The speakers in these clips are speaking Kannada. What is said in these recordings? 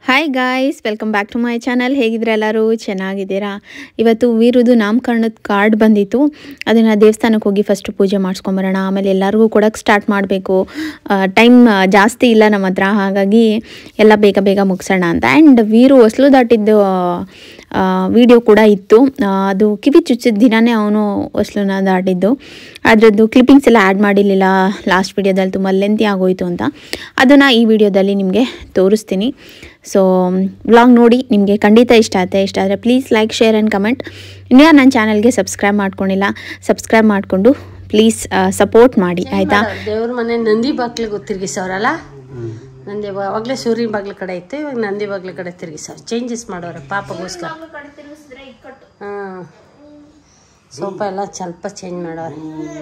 Hi guys welcome back to my channel ಹೇಗಿದ್ರೆ ಎಲ್ಲರೂ ಚೆನ್ನಾಗಿದ್ದೀರಾ ಇವತ್ತು ವೀರುದು ನಾಮಕರಣದ ಕಾರ್ಡ್ ಬಂದಿತ್ತು ಅದನ್ನು ದೇವಸ್ಥಾನಕ್ಕೆ ಹೋಗಿ ಫಸ್ಟ್ ಪೂಜೆ ಮಾಡಿಸ್ಕೊಂಬರೋಣ ಆಮೇಲೆ ಎಲ್ಲರಿಗೂ ಕೊಡೋಕ್ಕೆ ಸ್ಟಾರ್ಟ್ ಮಾಡಬೇಕು ಟೈಮ್ ಜಾಸ್ತಿ ಇಲ್ಲ ನಮ್ಮ ಹತ್ರ ಹಾಗಾಗಿ ಎಲ್ಲ ಬೇಗ ಬೇಗ ಮುಗಿಸೋಣ ಅಂತ ಆ್ಯಂಡ್ ವೀರು ಹೊಸ್ಲು ದಾಟಿದ್ದು ವಿಡಿಯೋ ಕೂಡ ಇತ್ತು ಆ, ಅದು ಕಿವಿ ಚುಚ್ಚಿದ ದಿನವೇ ಅವನು ಹೊಸ್ಲನ್ನ ದಾಟಿದ್ದು ಅದರದ್ದು ಕ್ಲಿಪ್ಪಿಂಗ್ಸ್ ಎಲ್ಲ ಆ್ಯಡ್ ಮಾಡಿರಲಿಲ್ಲ ಲಾಸ್ಟ್ ವಿಡಿಯೋದಲ್ಲಿ ತುಂಬ ಲೆಂತಿ ಆಗೋಯಿತು ಅಂತ ಅದನ್ನು ಈ ವಿಡಿಯೋದಲ್ಲಿ ನಿಮಗೆ ತೋರಿಸ್ತೀನಿ ಸೊ ವ್ಲಾಗ್ ನೋಡಿ ನಿಮಗೆ ಖಂಡಿತ ಇಷ್ಟ ಆಗುತ್ತೆ ಇಷ್ಟ ಆದರೆ please like share and comment ಇನ್ನೂ ಯಾರು ನನ್ನ ಚಾನಲ್ಗೆ ಸಬ್ಸ್ಕ್ರೈಬ್ ಮಾಡ್ಕೊಂಡಿಲ್ಲ ಸಬ್ಸ್ಕ್ರೈಬ್ ಮಾಡಿಕೊಂಡು ಪ್ಲೀಸ್ ಸಪೋರ್ಟ್ ಮಾಡಿ ಆಯಿತಾ ದೇವ್ರ ಮನೆ ನಂದಿ ಬಾಗ್ಲಿಗೆ ತಿರುಗಿಸವ್ರಲ್ಲ ನಂದಿ ಅವಾಗಲೇ ಸೂರ್ಯನ ಬಾಗ್ಲ ಕಡೆ ಇತ್ತು ಇವಾಗ ನಂದಿ ಬಾಗ್ಲ ಕಡೆ ತಿರುಗಿಸವ್ರು ಚೇಂಜಸ್ ಮಾಡೋರೆ ಪಾಪಗೋಸ್ಕರ ಹಾಂ ಸ್ವಲ್ಪ ಎಲ್ಲ ಸ್ವಲ್ಪ ಚೇಂಜ್ ಮಾಡೋರೆ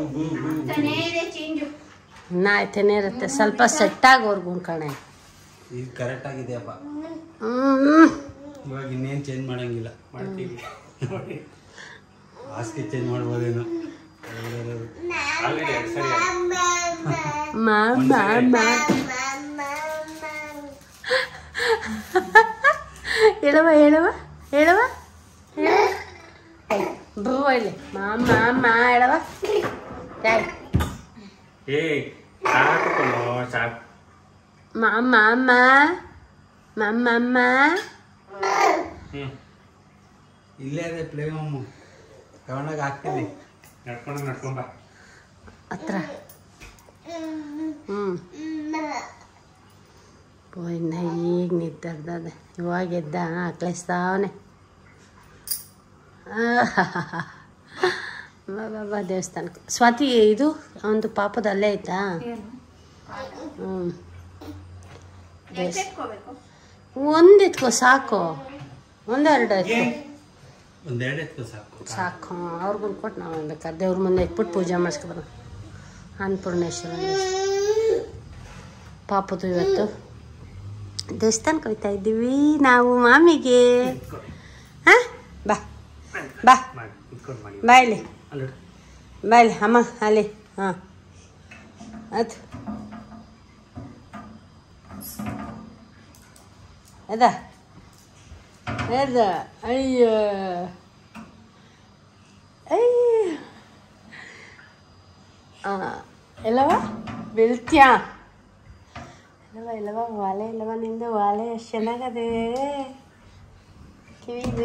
ಇನ್ನ ಆಯ್ತೇನೆ ಇರುತ್ತೆ ಸ್ವಲ್ಪ ಸೆಟ್ ಆಗೋರ್ಗು ಕಣೆ ಇದು ಕರೆಕ್ಟ್ ಆಗಿದೆಯಪ್ಪ ಹ್ಮ್ ಇವಾಗ ಇನ್ನೇನು ಚೇಂಜ್ ಮಾಡಂಗಿಲ್ಲ ಮಾಡ್ತೀವಿ ಹಾಸಿಗೆ ಚೇಂಜ್ ಮಾಡ್ಬೋದೇನೋ ಆಲ್ರೆಡಿ ಎರಡು ಸರಿ ಆಯ್ತು. ಮಾ ಮಾ ಮಾ ಹೇಳವ ಹೇಳವ ಹೇಳವ ಬ್ರೂ ಇಲ್ಲಿ ಮಾ ಮಾ ಮಾ ಹೇಳವ ಯಾರು ಏಯ್ ಸಾಕು ಕಣೋ, ಸಾಕು ಮಾ ಮಾ ಮಾ ಮಾ ಮಾ ಮಾ ಹ್ಞೂ ಇಲ್ಲೇ ಅದೇ ಪ್ಲೇ ಹೋಮು ತಗೊಂಡಾಗ ಹಾಕ್ತೀನಿ ನಡ್ಕೊಂಡು ನಡ್ಕೊಂಬ ಹತ್ರ ಹ್ಞೂ ಇನ್ನ ಈಗ ನಿದ್ದರ್ದದೆ ಇವಾಗ ಎದ್ದ ಆಕ್ಳಿಸ್ತಾವನೆ ಬಾ ಬಾ ಬಾ ದೇವಸ್ಥಾನಕ್ಕೆ ಸ್ವಾತಿ ಇದು ಒಂದು ಪಾಪದ ಅಲ್ಲೇ ಐತಾ ಹ್ಞೂ ಒಂದು ಎತ್ಕೋ ಸಾಕು ಒಂದೆರಡು ಎತ್ಕೋ ಒಂದೆರಡು ಎತ್ಕೊ ಸಾಕು ಸಾಕು ಅವ್ರಿಗೂ ಕೊಟ್ಟು ನಾವು ಬೇಕಾದ್ರೆ ದೇವ್ರ ಮುಂದೆ ಇಟ್ಬಿಟ್ಟು ಪೂಜೆ ಮಾಡಿಸ್ಕೊಬರೋಣ ಅನ್ನಪೂರ್ಣೇಶ್ವರ ಪಾಪದು ಇವತ್ತು ದೇವಸ್ಥಾನಕ್ಕೆ ಹೋಗ್ತಾ ಇದ್ದೀವಿ ನಾವು ಮಾಮಿಗೆ ಹಾಂ ಬಾ ಬಾ ಮಾಡಿ ಇಟ್ಕೊಂಡು ಮಾಡಿ ಬಾ ಇಲ್ಲಿ ಅಲ್ಲ ಬಾ ಇಲ್ಲಿ ಅಮ್ಮ ಅಲ್ಲಿ ಹಾಂ ಅದು ಅದ ಅದ ಅಯ್ಯ ಅಯ್ಯ ಆ, ಎಲ್ಲವ ಬೆಳ್ತ್ಯಾ ಎಲ್ಲವ ಎಲ್ಲವ ವಾಲೆ ಎಲ್ಲವ ನಿಂದು ವಾಲೆ ಎಷ್ಟು ಚೆನ್ನಾಗದೆ ಕಿವಿದು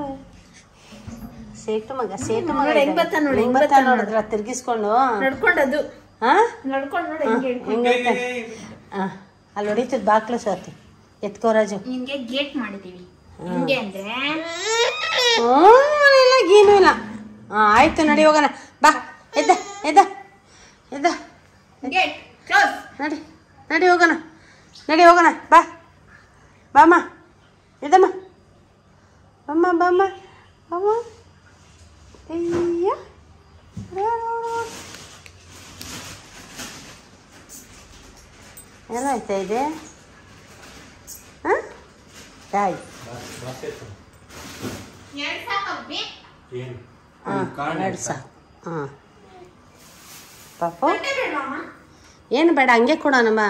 ಸೇಟು ಮಗ ಸೇಟು ಮಗ ನೋಡಿ, ಹೆಂಗ್ ಬರ್ತಾನ್ ನೋಡಿ, ಹೆಂಗ್ ಬರ್ತಾನ್ ನೋಡಿದ್ರ ತಿರ್ಗಿಸ್ಕೊಂಡು ನಡ್ಕೊಂಡದು ಹಾ ನಡ್ಕೊಂಡು ನೋಡಿ ಹೆಂಗೆ ಹೆಂಗೈತೆ ಹಾ ಅಲ್ಲಿ ಹೊಡಿತದ ಬಾಕ್ಲು ಸ್ವಾತಿ ಎತ್ಕೋ ರಾಜು ನಿಮಗೆ ಗೇಟ್ ಮಾಡಿದ್ದೀವಿ ಹಿಂಗೆ ಅಂದರೆ ಹ್ಞೂ ಇಲ್ಲ ಏನೂ ಇಲ್ಲ ಹಾಂ ಆಯ್ತು ನಡಿ ಹೋಗೋಣ ಬಾ ಎದ್ದ ಎದ್ದ ಎದ್ದ ಗೇಟ್ ಕ್ಲೋಸ್ ನಡಿ ನಡಿ ಹೋಗೋಣ ನಡಿ ಹೋಗೋಣ ಬಾ ಬಾಮ್ಮ ಎದ್ದಮ್ಮ ಬಮ್ಮ ಬಮ್ಮ ಬಮ್ಮ ಅಯ್ಯ ಎಲ್ಲ ಆಯ್ತಾ ಇದೆ ಹಾಂ ತಾಯಿ ಏನು ಹಾಂ ಎರಡು ಸಾಕು ಹಾಂ ಪಾಪು ಏನು ಬೇಡ ಹಂಗೆ ಕೊಡೋಣಮ್ಮ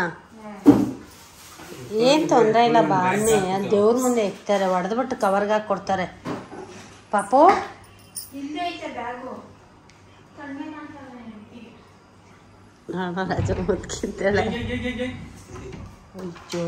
ಏನು ತೊಂದರೆ ಇಲ್ಲ ಬಾ ಅನ್ನಿ ಅಲ್ಲಿ ದೇವ್ರ ಮುಂದೆ ಇಕ್ತಾರೆ ಹೊಡೆದ್ಬಿಟ್ಟು ಕವರ್ಗೆ ಹಾಕಿ ಕೊಡ್ತಾರೆ ಪಾಪು ನೋಡ ರಾಜ ಮುದ್ಕಿದ್ದಾಳೆ ಅಯ್ಯೋ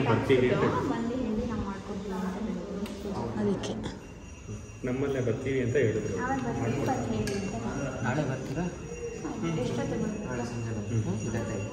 ಬರ್ತೀವಿ ಅಂತ ಅದಕ್ಕೆ ನಮ್ಮಲ್ಲೇ ಬರ್ತೀವಿ ಅಂತ ಹೇಳಿದ್ರು ನಾಳೆ ಬರ್ತೀರಾ ನಾಳೆ ಸಂಜೆ ಬರ್ತೀರಾ ಇದೇ ಟೈಮ್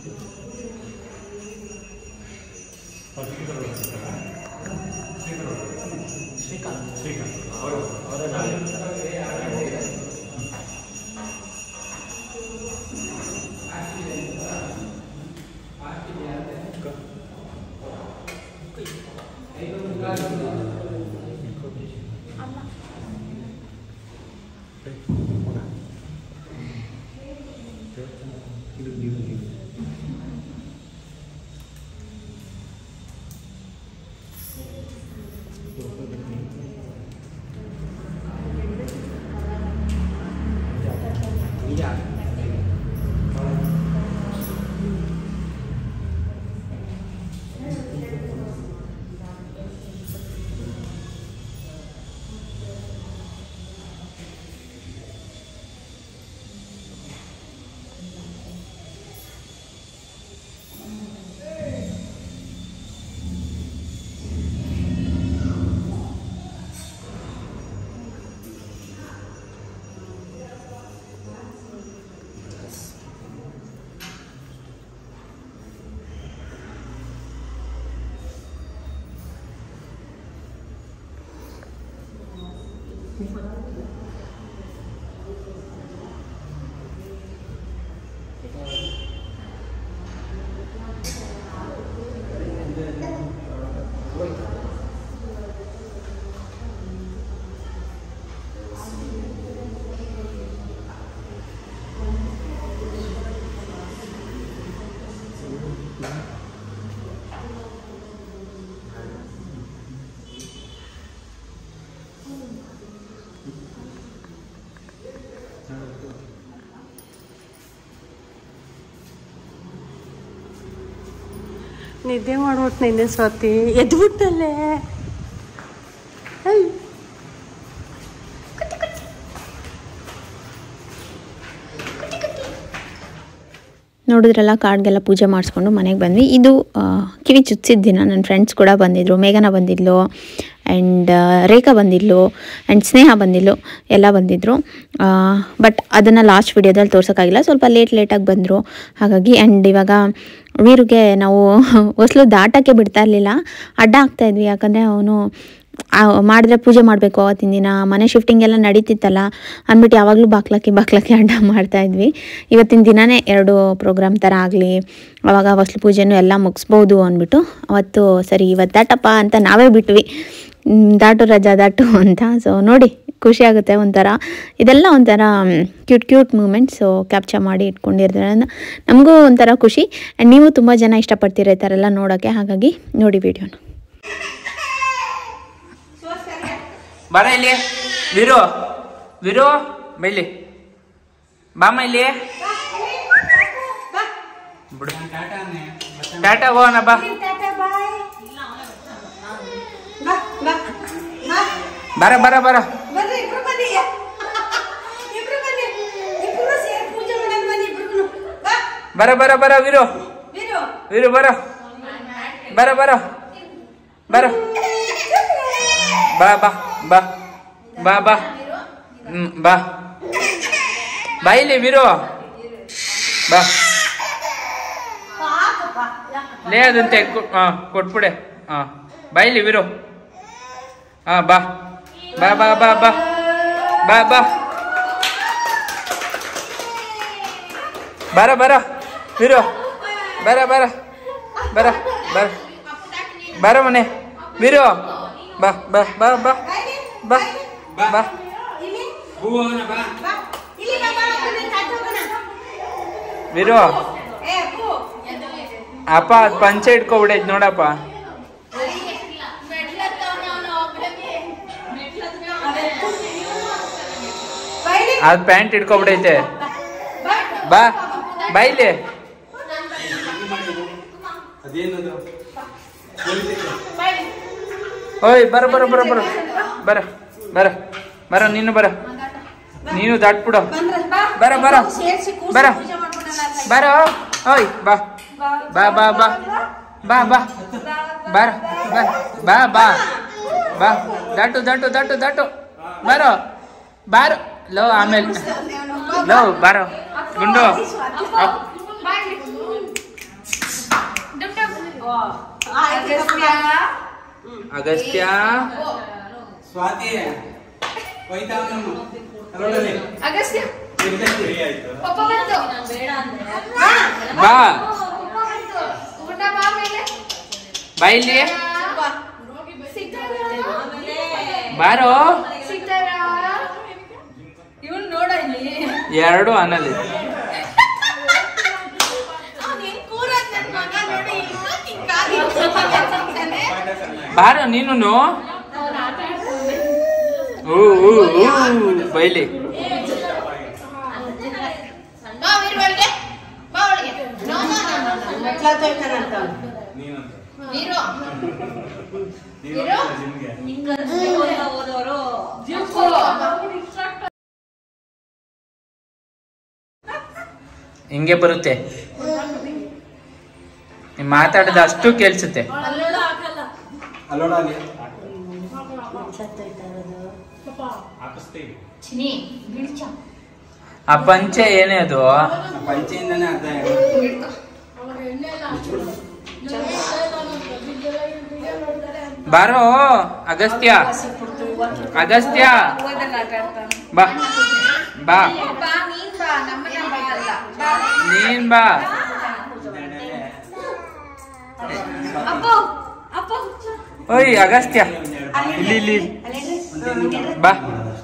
ನಿದ್ದೆ ಮಾಡ್ಬಿಟ್ಟು ನಿನ್ನೆ ಸ್ವಾತಿ ಎದ್ಬಿಟ್ಟಲ್ಲೇ ಅಯ್ಯ್. ನೋಡಿದ್ರಲ್ಲ ಕಾರ್ಡ್ಗೆಲ್ಲ ಪೂಜೆ ಮಾಡಿಸ್ಕೊಂಡು ಮನೆಗೆ ಬಂದ್ವಿ ಇದು ಆ, ಕಿವಿ ಚುಚ್ಚಿದ ದಿನ ನನ್ನ ಫ್ರೆಂಡ್ಸ್ ಕೂಡ ಬಂದಿದ್ದರು ಮೇಘನ ಬಂದಿದ್ಲು ಆ್ಯಂಡ್ ರೇಖಾ ಬಂದಿದ್ಲು ಆ್ಯಂಡ್ ಸ್ನೇಹ ಬಂದಿದ್ಲು ಎಲ್ಲ ಬಂದಿದ್ದರು ಬಟ್ ಅದನ್ನು ಲಾಸ್ಟ್ ವಿಡಿಯೋದಲ್ಲಿ ತೋರ್ಸೋಕ್ಕಾಗಿಲ್ಲ ಸ್ವಲ್ಪ ಲೇಟ್ ಲೇಟಾಗಿ ಬಂದರು ಹಾಗಾಗಿ ಆ್ಯಂಡ್ ಇವಾಗ ವೀರುಗೆ ನಾವು ಹೊಸ್ಲು ದಾಟಕ್ಕೆ ಬಿಡ್ತಾ ಇರಲಿಲ್ಲ ಅಡ್ಡ ಆಗ್ತಾ ಇದ್ವಿ ಯಾಕಂದರೆ ಅವನು ಮಾಡಿದ್ರೆ ಪೂಜೆ ಮಾಡಬೇಕು ಅವತ್ತಿನ ದಿನ ಮನೆ ಶಿಫ್ಟಿಂಗ್ ಎಲ್ಲ ನಡೀತಿತ್ತಲ್ಲ ಅಂದ್ಬಿಟ್ಟು ಯಾವಾಗಲೂ ಬಾಕ್ಲಾಕಿ ಬಾಕ್ಲಾಕಿ ಅಡ್ಡ ಮಾಡ್ತಾ ಇದ್ವಿ ಇವತ್ತಿನ ದಿನನೇ ಎರಡು ಪ್ರೋಗ್ರಾಮ್ ಥರ ಆಗಲಿ ಅವಾಗ ಹೊಸ್ಲು ಪೂಜೆನೂ ಎಲ್ಲ ಮುಗಿಸ್ಬೋದು ಅಂದ್ಬಿಟ್ಟು ಅವತ್ತು ಸರಿ ಇವತ್ತು ದಾಟಪ್ಪ ಅಂತ ನಾವೇ ಬಿಟ್ವಿ ಹ್ಮ್, ದಾಟು ರಜಾ ದಾಟು ಅಂತ ಸೊ ನೋಡಿ ಖುಷಿ ಆಗುತ್ತೆ ಒಂಥರ ಇದೆಲ್ಲ ಒಂಥರ ಕ್ಯೂಟ್ ಕ್ಯೂಟ್ ಮೂಮೆಂಟ್ಸು ಕ್ಯಾಪ್ಚರ್ ಮಾಡಿ ಇಟ್ಕೊಂಡಿರ್ತಾರೆ ನಮಗೂ ಒಂಥರ ಖುಷಿ ಆ್ಯಂಡ್ ನೀವು ತುಂಬ ಜನ ಇಷ್ಟಪಡ್ತೀರ ಈ ಥರ ಎಲ್ಲ ನೋಡೋಕ್ಕೆ ಹಾಗಾಗಿ ನೋಡಿ ವಿಡಿಯೋನ ಬಾರ ಇಲ್ಲಿ ವಿರು ವಿರು ಬೈಲಿ ಬಾಮ ಇಲ್ಲಿ ಬಿಡು ಟಾಟಾ ಹೋಗೋಣ ಬಾ ಬರ ಬರ ಬರ ಬರ್ರಿ ಇಬ್ರು ಬನ್ನಿ ಇಬ್ರು ಬನ್ನಿ ಇಬ್ರು ಸೇರಿ ಪೂಜೆ ಮಾಡಕ್ ಬನ್ನಿ ಇಬ್ರು ಬಾ ಬರ ಬರ ಬರ ವಿರು ವೀರು ವಿರು ಬರ ಬರ ಬರ ಬರ ಬಾ ಬಾ ಬಾ ಬಾ ಬಾ ಹ್ಮ್ ಬಾ ಬಾ ಇಲ್ಲಿ ವಿರು ಬಾ ಲೇ ಅದಂತೆ ಹಾ ಕೊಟ್ಬಿಡೆ ಹಾ ಬಾ ಇಲ್ಲಿ ವಿರು ಹಾ ಬಾ ಬಾ ಬಾ ಬಾ ಬಾ ಬಾ ಬಾ ಬರ ಬರ ವಿರು ಬರ ಬರ ಬರ ಬರ ಬರ ಮನೆ ವಿರು ಬಾ ಬಾ ಬಾ ಬಾ ಬಾ ಬಾ ಹೂ ಹೋಗೋಣ ಬಾ ಇಲ್ಲಿ ಬಾ ಬಾ ಬನ್ನಿ, ತಾತ ಹೋಗೋಣ. ವಿರು ಏ ಅಪ್ಪು ಅಪ್ಪ ಅದ್ ಪಂಚೆ ಇಟ್ಕೊಬಿಡೈತ್ ನೋಡಪ್ಪ ಬೈಲಿ ಅದ್ ಪ್ಯಾಂಟ್ ಇಟ್ಕೊಬಿಡೈತೆ ಬಾ ಬಾ ಬಾ ಇಲ್ಲಿ ಅದೇನದು ಬೈಲಿ ಓಯ್ ಬರ ಬರ ಬರ ಬರ ಬರ ಬರ ಬರ ನೀನು ಬರ ನೀನು ದಾಟ್ಬಿಡು ಬಂದ್ರ ಬಾ ಬರ ಬರ ಸೇರ್ಸಿ ಕೂರ್ಸಿ ಬರ ಪೂಜೆ ಮಾಡ್ಬಿಡೋಣ ಅಂತ. ಬರ ಓಯ್ ಬಾ ಬಾ ಬಾ ಬಾ ಬಾ ಬಾ ಬಾರ ಬಾ ಬಾ ಬಾ ಬಾ ದಾಟು ದಾಟು ದಾಟು ದಾಟು ಬಾರೋ ಬಾರೋ ಲೋ ಆಮೇಲೆ ಲೋ ಬಾರೋ ಗುಂಡು ಅಪ್. ಅಗಸ್ತ್ಯ ಸ್ವಾತಿ ಹೋಯ್ತಾ ಅವನು ಅಲ್ಲೋಡಲಿ ಅಗಸ್ತ್ಯ ಪಪ್ಪ ಬಂತು ಬಾ ಊಟ ಬಾ ಮೇಲೆ ಬಾ ಇಲ್ಲಿ ಸಿಗ್ತಾರಾ ಬಾರೋ ಸಿಗ್ತಾರಾ ಇವನ್ ನೋಡ ಇಲ್ಲಿ ಎರಡು ಅನ್ನಲಿ ಬಾರೋ ನೀನು ಊ ಊ ಊ ಬೈಲಿ ಬಾ ವೀರ್ ಒಳಗೆ ಬಾ ಒಳಗೆ no no no Veeru Veeru Appu. ಹಿಂಗೆ ಬರುತ್ತೆ ನೀನ್ ಮಾತಾಡಿದ ಅಷ್ಟು ಕೇಳಿಸುತ್ತೆ ಅಲ್ಲೋಡಲಿ ಹಾಕಿಸ್ತೀವಿ ಚಿನಿ ಬಿಡ್ಚ ಆ ಪಂಚೆ ಏನೇ ಅದು ಪಂಚೆಯಿಂದನೇ ಅರ್ಧ ಬಾರೋ ಅಗಸ್ತ್ಯ ಅಗಸ್ತ್ಯ ಬಾ ಬಾ ಬಾ ನೀನ್ ಬಾ ನಮ್ಮನೆ ಬಾ ಅಲ್ಲ ಬಾ ನೀನ್ ಬಾ ಅಪ್ಪು ಅಪ್ಪು ಓಯ್ ಅಗಸ್ತ್ಯ ಇಲ್ಲಿ ಇಲ್ಲಿ ಬಾ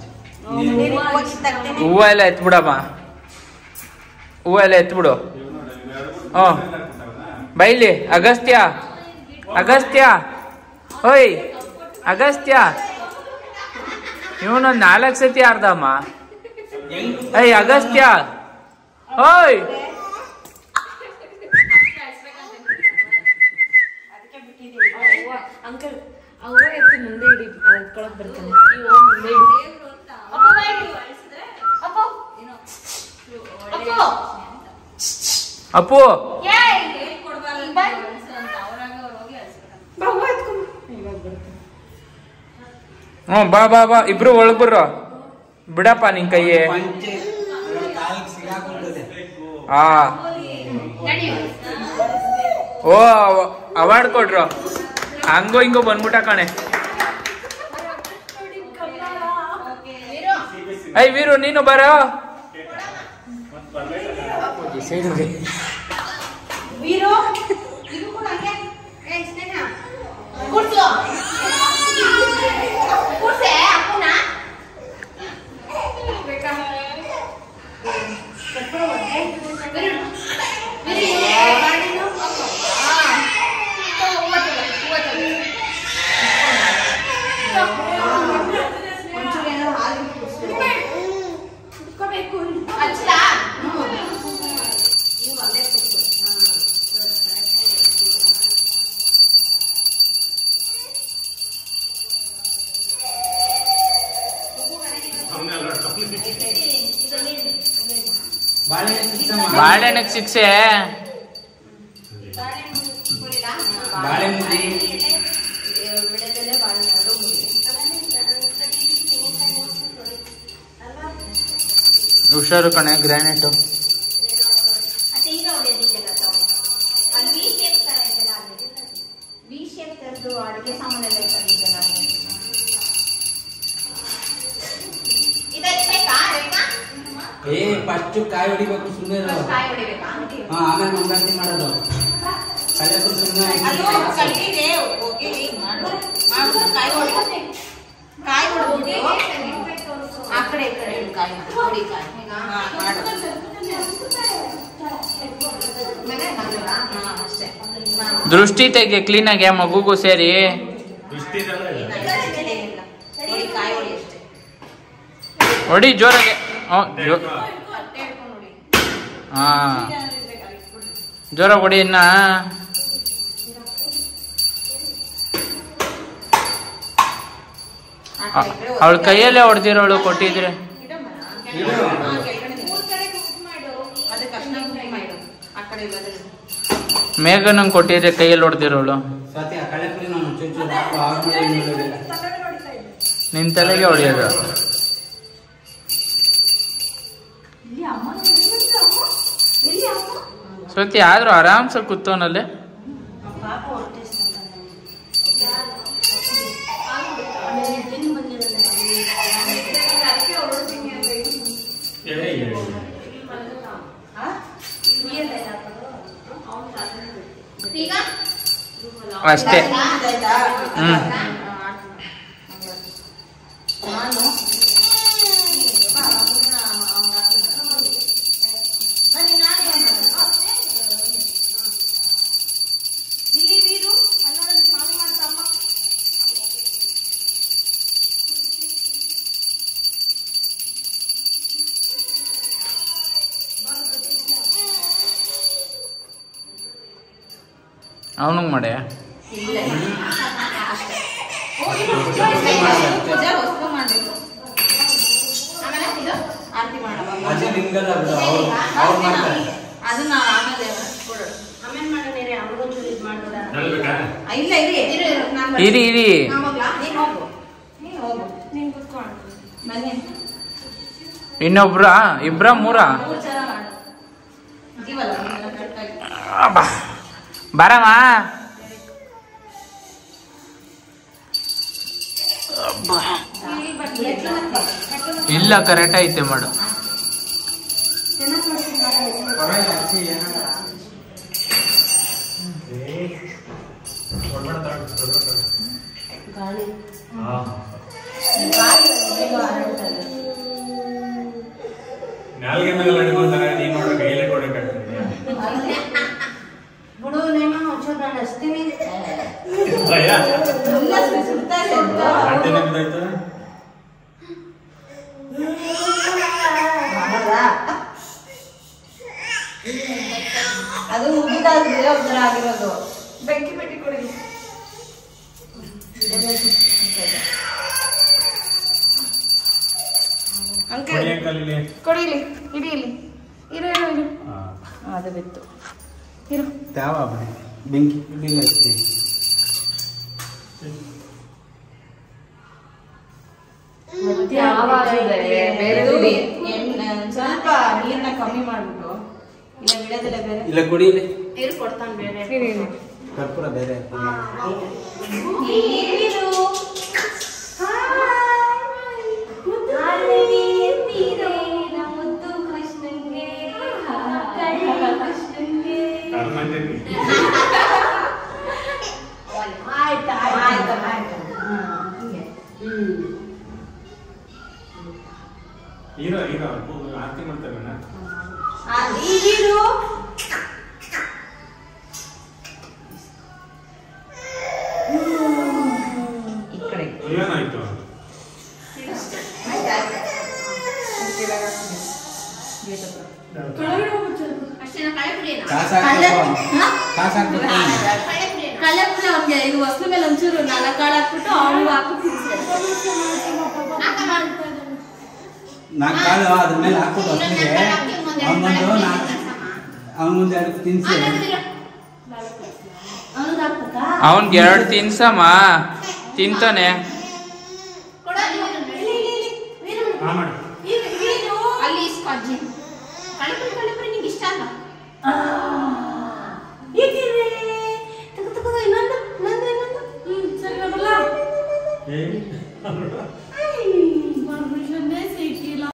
ಹೂವ ಎಲ್ಲ ಎತ್ಬಿಡಮ್ಮ ಹೂವ ಎಲ್ಲ ಎತ್ಬಿಡು ಹ್ಞೂ ಬೈಲಿ ಅಗಸ್ತ್ಯ ಅಗಸ್ತ್ಯ ಓಯ್ ಅಗಸ್ತ್ಯ ಇವನೊಂದು ನಾಲ್ಕು ಸತಿ ಅರ್ಧಮ್ಮ ಏಯ್ ಅಗಸ್ತ್ಯ ಓಯ್ ಅಂಕಲ್ ಅವ್ರ ಎತ್ತಿ ಮುಂದೆ ಇಡಿ ಇಟ್ಕೊಳಕ್ ಬರ್ತಾನೆ ಇವ್ ಮುಂದೆ ಇಡಿ ಅಪ್ಪು ಬಾ ಇಲ್ಲಿ. ಅಪ್ಪು ಅಪ್ಪು ಅಪ್ಪು ಏಯ್ ಬಾ. ಬಾ ಹೂವ ಎತ್ಕೊಂಡ್ ಬಾ. ಹ್ಞೂ ಬಾ ಬಾ ಬಾ ಇಬ್ರು ಒಳಗ್ ಬರ್ರೋ ಬಿಡಪ್ಪ ನಿನ್ ಕೈಯೇ ಪಂಚೆ ಕಾಲಿಗೆ ಸಿಗಾಕೊಂತದೆ ಆ ನಡಿ ಓ ಅವಾರ್ಡ್ ಕೊಡ್ರು ಹಂಗೋ ಹಿಂಗೋ ಬಂದ್ಬಿಟ್ಟ ಕಣೆ ಐ ವೀರು ನೀನು ಬರೋ ವೀರು ಇದು ಕೂಡ ಹಂಗೆ ಏ ಸ್ನೇಹ ಕೂರ್ಸು ಕೂರ್ಸೆ ಅಪ್ಪನ ಹಚ್ಚಲಾ ಬಾಳೆಹಣ್ಣು ಸಿಕ್ಕಮ್ಮ. ಬಾಳೆಹಣ್ಣಕ್ಕೆ ಶಿಕ್ಷೆ ಬಾಳೆ ಮುಡಿ ಹುಷಾರು ಕಣೆ ಗ್ರಾನೈಟು ಅದೇ ಈಗ ಹೊಡೆದಿದ್ದೆಲ್ಲ ತಾವು ಅಲ್ಲಿ ವಿ ಶೇಪ್ ತರ ಇದೆಲ್ಲ ಅಲ್ಲಿ ವಿ ಶೇಪ್ ತರದ್ದು ಅಡುಗೆ ಸಾಮಾನೆಲ್ಲ ತಂದಿದ್ದೆಲ್ಲ ಇದೈತ್ಬೇಕಾ ರೇಖಾ ಏ ಫಸ್ಟ್ ಕಾಯಿ ಹೊಡಿಬೇಕು ಸುಮ್ಮನೆ ಕಾಯಿ ಹೊಡಿಬೇಕಾ ಹಾ ಆಮೇಲೆ ಮಂಗಳಾರತಿ ಮಾಡೋದು ಕಳೆದು ಸುಮ್ಮನೆ ಅದು ಕಳ್ಳಿದೆ ಹೋಗಿ ಮಾಡು ಮಾಡು ಕಾಯಿ ಹೊಡಿ ಕಾಯಿ ಹೊಡ್ಬಿಟ್ಟು ಆ ಕಡೆ ಈ ಕಡೆ ಇಡು ಕಾಯಿ ಹೊಡಿ ಕಾಯಿ ಹಾ, ಮಾಡು ಆಮೇಲೆ ಮಗ್ಳಾ? ಹಾ, ಅಷ್ಟೇ ಮಾಡು. ದೃಷ್ಟಿ ತೆಗೆ ಕ್ಲೀನಾಗಿ ಮಗುಗೂ ಸೇರಿ ಏನಿಲ್ಲ. ಹೊಡಿ ಕಾಯಿ ಹೊಡಿ ಅಷ್ಟೇ ಹೊಡಿ ಜೋರಾಗೆ ಹ್ಞೂ ಜೋ ಹೊಟ್ಟೆ ಹಿಡ್ಕೊಂಡು ಹೊಡಿ ಹಾ ಜೋರಾಗಿ ಹೊಡಿ ಇನ್ನ ಆ ಕಡೆ ಈ ಕಡೆ ಅವಳ ಕೈಯಲ್ಲೇ ಹೊಡೆದಿರೋಳು ಕೊಟ್ಟಿದ್ರೆ ಅದಕ್ಕೆ ಅಷ್ಟೇ ಕುಂಕುಮ ಇಡು ಆ ಕಡೆ ಇಲ್ಲದ್ರೆ ಮೇಘ ನಂಗೆ ಕೊಟ್ಟಿದ್ರೆ ಕೈಯಲ್ಲಿ ಹೊಡೆದಿರೋಳು ಸ್ವಾತಿ ಆ ಕಳೆಪುರಿ ನಾನು ಚೂಚು ಹಾಕು ಆದ್ಮೇಲೆ ನೋಡೋದಿಲ್ಲ. ನಿನ್ ತಲೆಗೆ ಹೊಡೆಯೋದು ಶ್ರುತಿ ಆದ್ರೂ ಆರಾಮ್ಸ ಕೂತವನಲ್ಲಿ ಪಾಪ ಹೊಟ್ಟೆ ಈಗ ಅಷ್ಟೇ ಆಯ್ತಾ ಹ್ಮ್ ನಾನು ಇಲ್ಲಿ ವೀರು ಅಲ್ಲೋರಲ್ಲಿ ಸ್ನಾನ ಮಾಡ್ತಮ್ಮ ಅವನಿಗೆ ಮಾಡೆ ಪೂಜೆ ವಸ್ತು ಮಾಡ್ಬೇಕು ಆಮೇಲೆ ಇದು ಆರತಿ ಮಾಡವ ಅದು ನಿಮ್ಗಲ್ಲ ಬಿಡು ಅವ್ರು ಅವ್ರು ಮಾಡ್ತಾರೆ ಅದನ್ನ ಆಮೇಲೆ ಕೊಡೋಣ ಆಮೇಲೆ ಮಾಡೋಣ ಅವ್ರಿಗೊಂಚೂರು ಇದು ಮಾಡ್ಬೇಡ ನಲ್ಬೇಕಾ ಆ, ಇಲ್ಲ ಇರಿ ಇರು ಇರು ನಾನು ಇರಿ ಇರಿ ನಾನು ಹೋಗ್ಲಾ ನೀನು ಹೋಗು ನೀನು ಹೋಗು ನೀನು ಕುತ್ಕೊಂಡು ಬನ್ನಿ ಇನ್ನೊಬ್ರ ಇಬ್ರ ಮೂರ ಮೂರು ಜನ ಮಾಡು ಇದೀವಲ್ಲ ನಮ್ಮೆಲ್ಲ ಕರೆಕ್ಟಾಗಿ ಅಬ್ಬಾ. ಬರಮ್ಮ ಅಬ್ಬಾ. ಇಲ್ಲ ಕರೆಕ್ಟ್ ಐತೆ ಮಾಡು ಪರವಾಗಿಲ್ಲ, ಅಜ್ಜಿ ಏನಾಗಲ್ಲ. ನಾಲ್ಗೆ ಮೇಲೆ ಹಿಡ್ಕೊಂತಾರೆ ನೀನ್ ನೋಡ್ರೆ ಕೈಯಲ್ಲೇ ಕೊಡಕ್ಕಾಗ್ತದೆ ಬಿಡು ನೇಮ ಒಂಚೂರು ನಾನು ಹಚ್ತೀನಿ ಭಯ ಎಲ್ಲ ಸುತ್ತಾ ಇದೆ ಅಂತ. ಹಟ್ಟಿನ ಬಿದ್ದಾಯ್ತು ಮಾಡಲ್ಲ. ಅದು ಮುಗಿದಾದ್ರೆ ಒಂಥರ ಆಗಿರೋದು ಬೆಂಕಿ ಬೆಟ್ಟಿ ಕೊಡಿ ಕೊಡಿ ಅಂಕಲ್ ಇಲ್ಲಿ ಕೊಡಿ ಇಲ್ಲಿ ಇಡಿ ಇಲ್ಲಿ ಇರು ಇರು ಇರು ಹಾ. ಅದು ಬಿತ್ತು ಇರು ತ್ಯಾವ ಬನ್ನಿ ಬೆಂಕಿ ಬಿಡಿಲ್ಲ ಅಜ್ಜಿ ಬೆಳ್ಳುಳ್ಳಿ ಎಣ್ಣೆ ಒಂದ್ ಸ್ವಲ್ಪ ನೀರನ್ನ ಕಮ್ಮಿ ಮಾಡ್ಬಿಟ್ಟು ಇಲ್ಲ ಬಿಡೋದಿಲ್ಲ ಬೇರೆ ಇಲ್ಲ ಕುಡಿಲಿ ನೀರು ಕೊಡ್ತಾನೆ ಬೇರೆ ಕರ್ಪೂರ ಬೇರೆ ನೀರು ಹನುಮಂತನಿಗೆ. ಆಯ್ತು ಆಯ್ತು ಆಯ್ತು ಹೀರೋ ಹೀರೋ ಆರತಿ ಮಾಡ್ತಾರೆ ನಾ. ಆ, ಈ ನೀರು ಈ ಕಡೆ ಏನಾಯ್ತು ಅಷ್ಟೇನಾ ಕಳೆ ಪುಡಿನಾ ಕಾಸು ಹಾಕ್ಬೇಕು ಕಾಸು ಹಾಕ್ಬೇಕು ಕಳೆ ಪುಡಿನಾ ಕಳೆ ಪುಡಿ ಅವ್ನಿಗೆ ಇದು ಹೊಸ್ಲು ಮೇಲೆ ಒಂಚೂರು ನಾಲ್ಕು ಕಾಳು ಹಾಕ್ಬಿಟ್ಟು ಅವ್ನಿಗೆ ಹಾಕ್ಬಿಟ್ಟು ನಾಲ್ಕು ಕಾಳು ಅದ್ರ ಮೇಲೆ ಹಾಕ್ಬಿಟ್ಟು ಹೊತ್ತಿಗೆ ಅವನೊಂದು ನಾಲ್ಕು ಅವನೊಂದು ಎರಡು ತಿನ್ಸಿ ಅವ್ನಿಗೆ ಹಾಕ್ಬೇಕಾ ಅವನ್ಗೆ ಎರಡು ತಿನ್ಸಮ್ಮ ತಿಂತಾನೆ ಹಾ ಮಾಡಿ ಅಲ್ಲಿ ಇಸ್ಕೊ ಅಜ್ಜಿ ಕಳೆಪುರಿ ಕಳೆಪುರಿ ನಿಂಗೆ ಇಷ್ಟ ಅಲ್ಲ ಏಕಿದೆ ತಗೋ ತಗೋ ಇನ್ನೊಂದು ಇನ್ನೊಂದು ಇನ್ನೊಂದು ಹ್ಮ್ ಸರಿ ಬರಲ್ಲ ಏ